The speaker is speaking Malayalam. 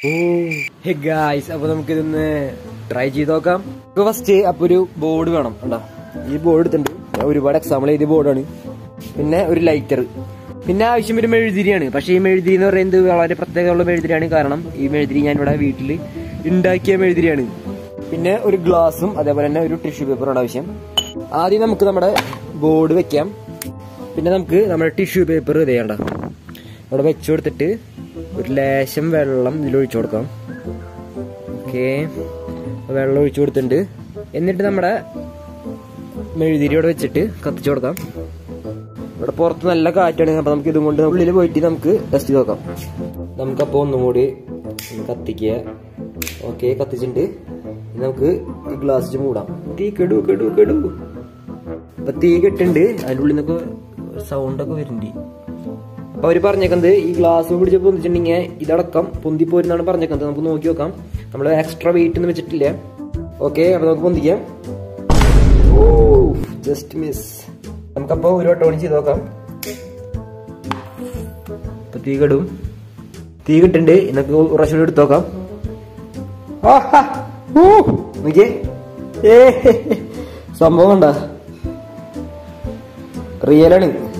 ഓ ഹേ ഗായ്സ് അപ്പൊ നമുക്ക് ഇതൊന്ന് ട്രൈ ചെയ്ത് നോക്കാം ഇപ്പൊ ഫസ്റ്റ് അപ്പൊ ഒരു ബോർഡ് വേണം കണ്ടോ ഈ ബോർഡ് എടുത്തിട്ടുണ്ട് ഞാൻ ഒരുപാട് എക്സാമ്പിൾ എഴുതിയ ബോർഡാണ് പിന്നെ ഒരു ലൈറ്റർ പിന്നെ ആവശ്യം ഒരു മെഴുതിരിയാണ് പക്ഷേ ഈ മെഴുതിരി എന്ന് പറയുന്നത് വളരെ പ്രത്യേകമുള്ള മെഴുതിരിയാണ് കാരണം ഈ മെഴുതിരി ഞാൻ ഇവിടെ വീട്ടിൽ ഉണ്ടാക്കിയ മെഴുതിരിയാണ് പിന്നെ ഒരു ഗ്ലാസും അതേപോലെ തന്നെ ഒരു ടിഷ്യൂ പേപ്പറാണ് ആവശ്യം ആദ്യം നമുക്ക് നമ്മുടെ ബോർഡ് വെക്കാം പിന്നെ നമുക്ക് നമ്മുടെ ടിഷ്യൂ പേപ്പർ ഇത് ചെയ്യണ്ട ഇവിടെ വെച്ചു കൊടുത്തിട്ട് ഒരു ലേശം വെള്ളം ഇതിൽ ഒഴിച്ചു കൊടുക്കാം ഓക്കെ വെള്ളം ഒഴിച്ചു കൊടുത്തിട്ടുണ്ട് എന്നിട്ട് നമ്മുടെ മെഴുതിരി ഇവിടെ വെച്ചിട്ട് കത്തിച്ചു കൊടുക്കാം ഇവിടെ പുറത്ത് നല്ല കാറ്റാണ് അപ്പൊ നമുക്ക് ഇതും കൊണ്ട് ഉള്ളിൽ പോയിട്ട് നമുക്ക് ടെസ്റ്റ് ചെയ്ത് നോക്കാം നമുക്കപ്പോ ഒന്നും കൂടി ഒന്ന് കത്തിക്കുക ഓക്കെ കത്തിച്ചിട്ടുണ്ട് ഇനി നമുക്ക് ഈ ഗ്ലാസ് മൂടാം തീ കെടു കെടു കെടു അപ്പൊ തീ കെട്ടുണ്ട് അതിൻ്റെ ഉള്ളിൽ നിന്നൊക്കെ സൗണ്ട് ഒക്കെ വരുന്നുണ്ട് അപ്പൊ അവര് പറഞ്ഞേക്കുന്നത് ഈ ഗ്ലാസ് പിടിച്ച് പൊന്തിച്ചിട്ടുണ്ടെങ്കിൽ ഇതടക്കം പൊന്തിപ്പോരുന്നാണ് പറഞ്ഞേക്കുന്നത് നമുക്ക് നോക്കി നോക്കാം നമ്മൾ എക്സ്ട്രാ വെയിറ്റ് ഒന്നും വെച്ചിട്ടില്ല ഓക്കെ അപ്പൊ നമുക്ക് പൊന്തിക്കാം ഓ ജസ്റ്റ് മിസ് നമുക്കപ്പോ ഒരു വട്ടം കൂടി ചെയ്ത് നോക്കാം അപ്പൊ തീ കെടും തീ കിട്ടുണ്ട് നമുക്ക് ഒരു പ്രാവശ്യം കൂടി എടുത്ത് നോക്കാം ആഹാ. ഊ. നോക്കിയേ ഏ സംഭവം കണ്ട റിയലാണ്